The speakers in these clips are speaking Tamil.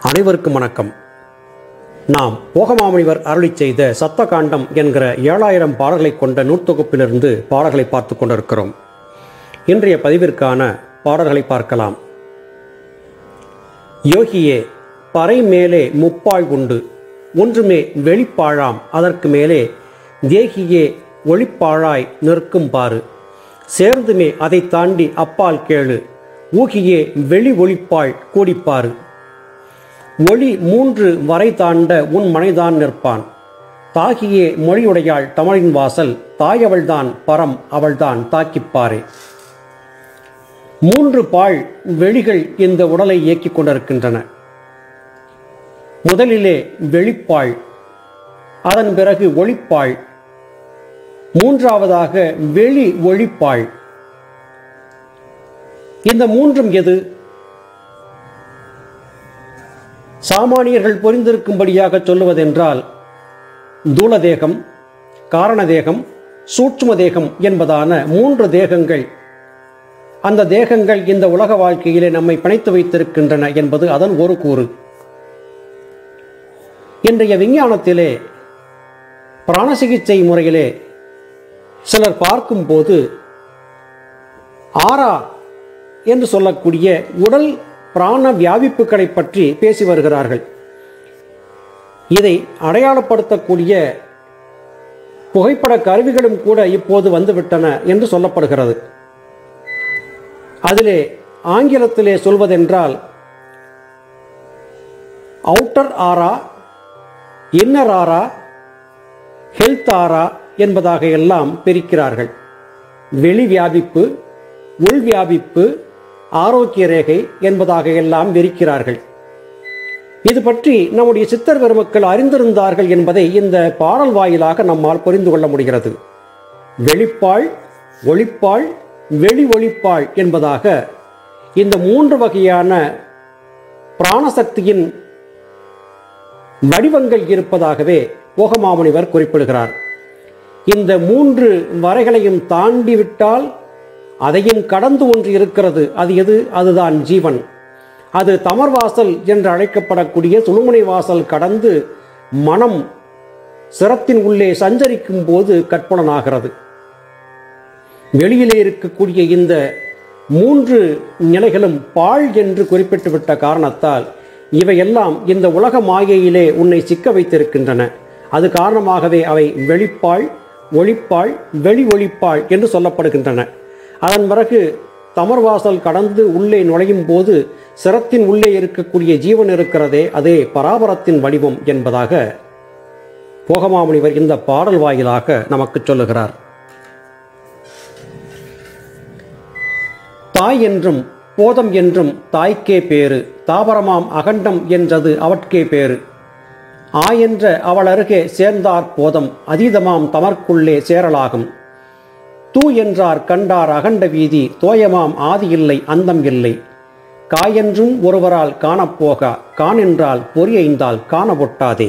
அனைவருக்கும் வணக்கம் நாம் போகமாமுனிவர் அருளிச் செய்த சத்தகாண்டம் என்கிற ஏழாயிரம் பாடல்களை கொண்ட நூற்தொகுப்பிலிருந்து பாடல்களை பார்த்து கொண்டிருக்கிறோம் இன்றைய பதிவிற்கான பாடல்களை பார்க்கலாம் யோகியே பறை மேலே முப்பாய் உண்டு ஒன்றுமே வெளிப்பாழாம் அதற்கு மேலே தேகியே ஒளிப்பாழாய் நிற்கும் பாரு சேர்ந்துமே அதை தாண்டி அப்பால் கேளு ஊகியே வெளி ஒளிப்பாள் கூடிப்பாரு ஒளி மூன்று வரை தாண்ட உன் மனைதான் நிற்பான் தாகியே மொழியுடையாள் தமிழின் வாசல் தாயவள்தான் பரம் அவள்தான் தாக்கிப்பாரே மூன்று பாழ் வெளிகள் இந்த உடலை இயக்கிக் கொண்டிருக்கின்றன முதலிலே வெளிப்பாள் அதன் பிறகு ஒளிப்பாள் மூன்றாவதாக வெளி ஒளிப்பாள் இந்த மூன்றும் எது சாமானியர்கள் புரிந்திருக்கும்படியாக சொல்லுவதென்றால் தூளதேகம் காரணதேகம் சூட்சும தேகம் என்பதான மூன்று தேகங்கள் அந்த தேகங்கள் இந்த உலக வாழ்க்கையிலே நம்மை பிணைத்து வைத்திருக்கின்றன என்பது அதன் ஒரு கூறு இன்றைய விஞ்ஞானத்திலே பிராண சிகிச்சை முறையிலே சிலர் பார்க்கும்போது ஆரா என்று சொல்லக்கூடிய உடல் பிராண வியாபிப்புகளை பற்றி பேசி வருகிறார்கள் இதை அடையாளப்படுத்தக்கூடிய புகைப்பட கருவிகளும் கூட இப்போது வந்துவிட்டன என்று சொல்லப்படுகிறது அதிலே ஆங்கிலத்திலே சொல்வதென்றால் அவுட்டர் ஆரா இன்னர் ஆரா ஹெல்த் ஆரா என்பதாக எல்லாம் பிரிக்கிறார்கள் வெளி வியாபிப்பு உள் வியாபிப்பு ஆரோக்கிய ரேகை என்பதாக எல்லாம் விரிக்கிறார்கள் இது பற்றி நம்முடைய சித்தர் பெருமக்கள் அறிந்திருந்தார்கள் என்பதை இந்த பாடல் வாயிலாக நம்மால் புரிந்து கொள்ள முடிகிறது வெளிப்பாள் ஒளிப்பாள் வெளி ஒளிப்பாள் என்பதாக இந்த மூன்று வகையான பிராணசக்தியின் வடிவங்கள் இருப்பதாகவே போகமாமுனிவர் குறிப்பிடுகிறார் இந்த மூன்று வரைகளையும் தாண்டி விட்டால் அதையும் கடந்து ஒன்று இருக்கிறது அது எது அதுதான் ஜீவன் அது தமர்வாசல் என்று அழைக்கப்படக்கூடிய சுழுமுனை வாசல் கடந்து மனம் சிரத்தின் உள்ளே சஞ்சரிக்கும் போது கற்பனனாகிறது வெளியிலே இருக்கக்கூடிய இந்த மூன்று நிலைகளும் பாழ் என்று குறிப்பிட்டுவிட்ட காரணத்தால் இவையெல்லாம் இந்த உலக மாயையிலே உன்னை சிக்க வைத்திருக்கின்றன அது காரணமாகவே அவை வெளிப்பாள் ஒளிப்பாள் வெளி ஒளிப்பாள் என்று சொல்லப்படுகின்றன அதன் பிறகு தமர்வாசல் கடந்து உள்ளே நுழையும் போது சிரத்தின் உள்ளே இருக்கக்கூடிய ஜீவன் இருக்கிறதே அதே பராபரத்தின் வடிவம் என்பதாக போகமாமுனிவர் இந்த பாடல் வாயிலாக நமக்கு சொல்லுகிறார் தாய் என்றும் போதம் என்றும் தாய்க்கே பேரு தாவரமாம் அகண்டம் என்றது அவட்கே பேரு ஆ என்ற அவள் அருகே சேர்ந்தார் போதம் அதீதமாம் தமர்க்குள்ளே சேரலாகும் தூ என்றார் கண்டார் அகண்ட வீதி தோயமாம் ஆதி இல்லை அந்தம் இல்லை காயென்றும் ஒருவரால் காணப்போக கான் என்றால் பொறியைந்தால் காண ஒட்டாதே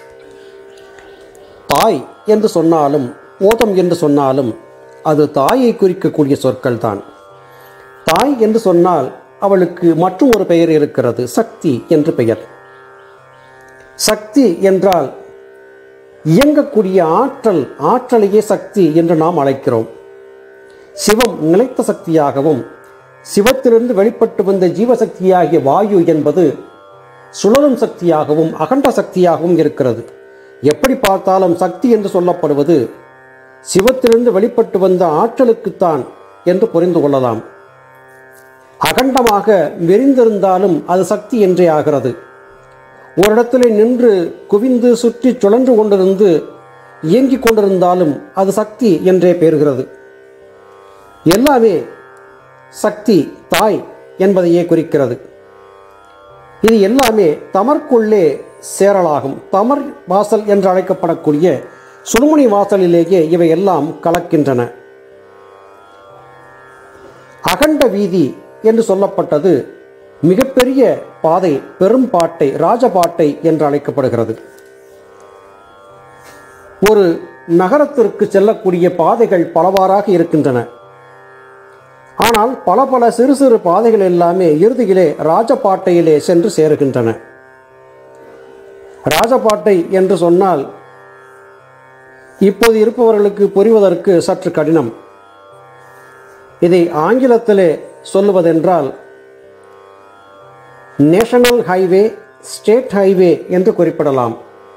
தாய் என்று சொன்னாலும் ஓதம் என்று சொன்னாலும் அது தாயை குறிக்கக்கூடிய சொற்கள் தான் தாய் என்று சொன்னால் அவளுக்கு மற்றும் ஒரு பெயர் இருக்கிறது சக்தி என்று பெயர் சக்தி என்றால் இயங்கக்கூடிய ஆற்றல் ஆற்றலையே சக்தி என்று நாம் அழைக்கிறோம் சிவம் நிலைத்த சக்தியாகவும் சிவத்திலிருந்து வெளிப்பட்டு வந்த ஜீவசக்தியாகிய வாயு என்பது சுழலும் சக்தியாகவும் அகண்ட சக்தியாகவும் இருக்கிறது எப்படி பார்த்தாலும் சக்தி என்று சொல்லப்படுவது சிவத்திலிருந்து வெளிப்பட்டு வந்த ஆற்றலுக்குத்தான் என்று புரிந்து கொள்ளலாம் அகண்டமாக விரிந்திருந்தாலும் அது சக்தி என்றே ஆகிறது ஒரு இடத்துல நின்று குவிந்து சுற்றி சுழன்று கொண்டிருந்து இயங்கிக் கொண்டிருந்தாலும் அது சக்தி என்றே பெறுகிறது எல்லாமே சக்தி தாய் என்பதையே குறிக்கிறது இது எல்லாமே தமர்க்குள்ளே சேரலாகும் தமர் வாசல் என்று அழைக்கப்படக்கூடிய சுழுமுனி வாசலிலேயே இவை எல்லாம் கலக்கின்றன அகண்ட வீதி என்று சொல்லப்பட்டது மிகப்பெரிய பாதை பெரும் பாட்டை ராஜபாட்டை என்று அழைக்கப்படுகிறது ஒரு நகரத்திற்கு செல்லக்கூடிய பாதைகள் பலவாறாக இருக்கின்றன ஆனால் பல பல சிறு சிறு பாதைகள் எல்லாமே இறுதியிலே ராஜபாட்டையிலே சென்று சேருகின்றன ராஜபாட்டை என்று சொன்னால் இப்போது இருப்பவர்களுக்கு புரிவதற்கு சற்று கடினம் இதை ஆங்கிலத்திலே சொல்லுவதென்றால் நேஷனல் ஹைவே ஸ்டேட் ஹைவே என்று குறிப்பிடலாம்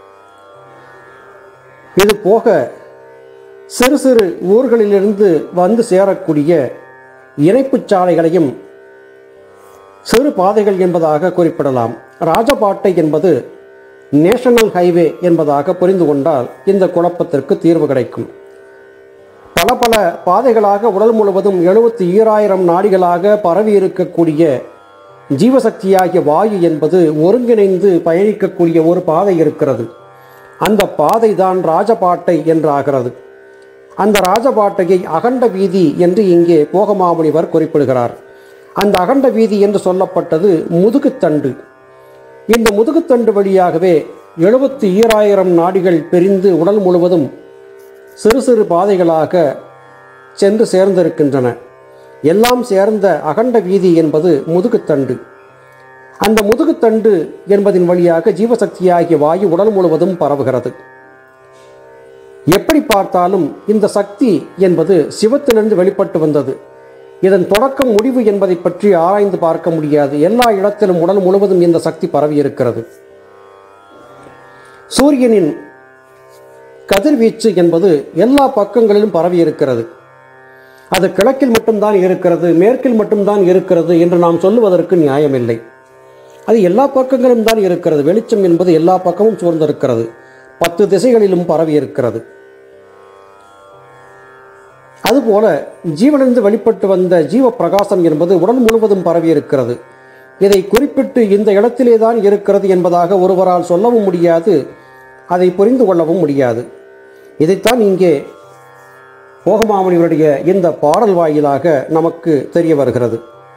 இது போக சிறு சிறு ஊர்களிலிருந்து வந்து சேரக்கூடிய இணைப்புச் சாலைகளையும் சிறு பாதைகள் என்பதாக குறிப்பிடலாம் ராஜபாட்டை என்பது நேஷனல் ஹைவே என்பதாக புரிந்து கொண்டால் இந்த குழப்பத்திற்கு தீர்வு கிடைக்கும் பல பல பாதைகளாக உடல் முழுவதும் எழுபத்தி ஈராயிரம் நாடிகளாக பரவி இருக்கக்கூடிய ஜீவசக்தியாகிய வாயு என்பது ஒருங்கிணைந்து பயணிக்கக்கூடிய ஒரு பாதை இருக்கிறது அந்த பாதை தான் ராஜபாட்டை என்றாகிறது அந்த ராஜபாட்டையை அகண்ட வீதி என்று இங்கே போகமாமுனிவர் குறிப்பிடுகிறார் அந்த அகண்ட வீதி என்று சொல்லப்பட்டது முதுகுத்தண்டு இந்த முதுகுத்தண்டு வழியாகவே எழுபத்தி ஈராயிரம் நாடிகள் பிரிந்து உடல் முழுவதும் சிறு சிறு பாதைகளாக சென்று சேர்ந்திருக்கின்றன எல்லாம் சேர்ந்த அகண்ட வீதி என்பது முதுகுத்தண்டு அந்த முதுகுத்தண்டு என்பதின் வழியாக ஜீவசக்தியாகிய வாயு உடல் முழுவதும் பரவுகிறது எப்படி பார்த்தாலும் இந்த சக்தி என்பது சிவத்திலிருந்து வெளிப்பட்டு வந்தது இதன் தொடக்கம் முடிவு என்பதை பற்றி ஆராய்ந்து பார்க்க முடியாது எல்லா இடத்திலும் உடல் முழுவதும் இந்த சக்தி பரவி இருக்கிறது சூரியனின் கதிர்வீச்சு என்பது எல்லா பக்கங்களிலும் பரவி இருக்கிறது அது கிழக்கில் மட்டும்தான் இருக்கிறது மேற்கில் மட்டும்தான் இருக்கிறது என்று நாம் சொல்லுவதற்கு நியாயமில்லை அது எல்லா பக்கங்களிலும் தான் இருக்கிறது வெளிச்சம் என்பது எல்லா பக்கமும் சூழ்ந்திருக்கிறது பத்து திசைகளிலும் பரவி இருக்கிறது அதுபோல ஜீவனிலிருந்து வெளிப்பட்டு வந்த ஜீவ பிரகாசம் என்பது உடல் முழுவதும் பரவி இருக்கிறது இதை குறிப்பிட்டு இந்த இடத்திலே தான் இருக்கிறது என்பதாக ஒருவரால் சொல்லவும் முடியாது அதை புரிந்து கொள்ளவும் முடியாது இதைத்தான் இங்கே போகமாமணிவருடைய இந்த பாடல் வாயிலாக நமக்கு தெரிய வருகிறது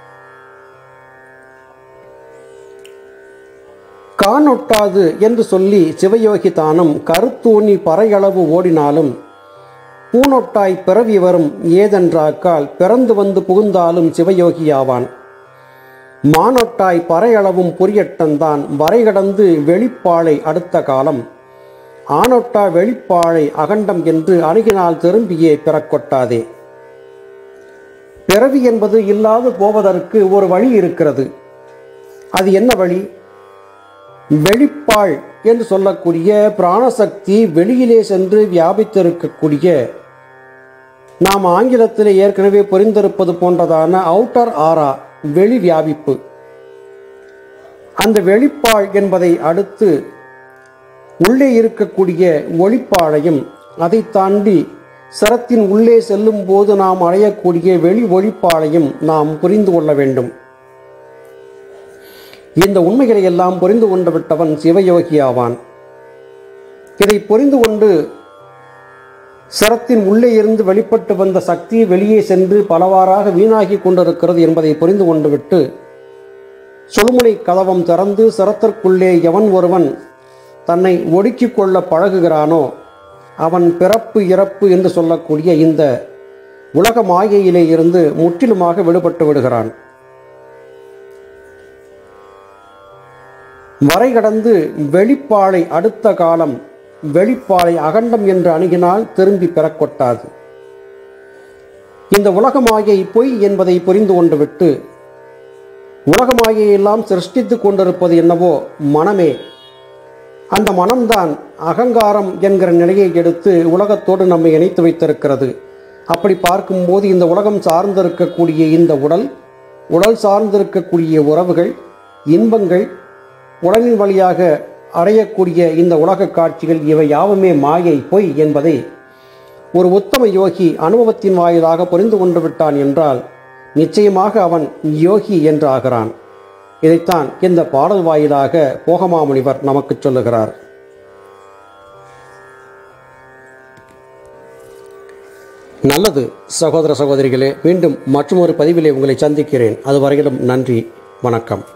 காணொட்டாது என்று சொல்லி சிவயோகி தானும் கருத்தூணி பறையளவு ஓடினாலும் பூனொட்டாய் பிறவி வரும் ஏதென்றாக்கால் பிறந்து வந்து புகுந்தாலும் சிவயோகியாவான் மானொட்டாய் பறையளவும் புரியட்டந்தான் வரை கடந்து வெளிப்பாளை அடுத்த காலம் ஆனொட்டா வெளிப்பாளை அகண்டம் என்று அணுகினால் திரும்பியே பிறக்கொட்டாதே பிறவி என்பது இல்லாது போவதற்கு ஒரு வழி இருக்கிறது அது என்ன வழி வெளிப்பாள் என்று சொல்லக்கூடிய பிராணசக்தி வெளியிலே சென்று வியாபித்திருக்கக்கூடிய நாம் ஆங்கிலத்தில் ஏற்கனவே புரிந்திருப்பது போன்றதான அவுட்டர் ஆரா வெளி வியாபிப்பு அந்த வெளிப்பாள் என்பதை அடுத்து உள்ளே இருக்கக்கூடிய ஒளிப்பாளையும் அதை தாண்டி சரத்தின் உள்ளே செல்லும் போது நாம் அடையக்கூடிய வெளி ஒளிப்பாளையும் நாம் புரிந்து கொள்ள வேண்டும் இந்த உண்மைகளை எல்லாம் புரிந்து கொண்டு விட்டவன் சிவயோகி ஆவான் இதை புரிந்து கொண்டு சரத்தின் உள்ளே இருந்து வெளிப்பட்டு வந்த சக்தி வெளியே சென்று பலவாறாக வீணாகி கொண்டிருக்கிறது என்பதை புரிந்து கொண்டு விட்டு சுழுமுனை கதவம் திறந்து சரத்திற்குள்ளே எவன் ஒருவன் தன்னை ஒடுக்கிக் கொள்ள பழகுகிறானோ அவன் பிறப்பு இறப்பு என்று சொல்லக்கூடிய இந்த உலக மாயையிலே இருந்து முற்றிலுமாக விடுபட்டு விடுகிறான் வரை கடந்து வெளிப்பாளை அடுத்த காலம் வெளிப்பாளை அகண்டம் என்று அணுகினால் திரும்பி பெறக்கொட்டாது இந்த உலகமாயை பொய் என்பதை புரிந்து கொண்டு விட்டு உலகமாயையெல்லாம் சிருஷ்டித்து கொண்டிருப்பது என்னவோ மனமே அந்த மனம்தான் அகங்காரம் என்கிற நிலையை எடுத்து உலகத்தோடு நம்மை இணைத்து வைத்திருக்கிறது அப்படி பார்க்கும்போது இந்த உலகம் சார்ந்திருக்கக்கூடிய இந்த உடல் உடல் சார்ந்திருக்கக்கூடிய உறவுகள் இன்பங்கள் உடலின் வழியாக அடையக்கூடிய இந்த உலக காட்சிகள் இவை யாவுமே மாயை பொய் என்பதை ஒரு உத்தம யோகி அனுபவத்தின் வாயிலாக புரிந்து கொண்டு விட்டான் என்றால் நிச்சயமாக அவன் யோகி என்று ஆகிறான் இதைத்தான் இந்த பாடல் வாயிலாக போகமாமுனிவர் நமக்கு சொல்லுகிறார் நல்லது சகோதர சகோதரிகளே மீண்டும் மற்றொரு பதிவிலே உங்களை சந்திக்கிறேன் அதுவரையிலும் நன்றி வணக்கம்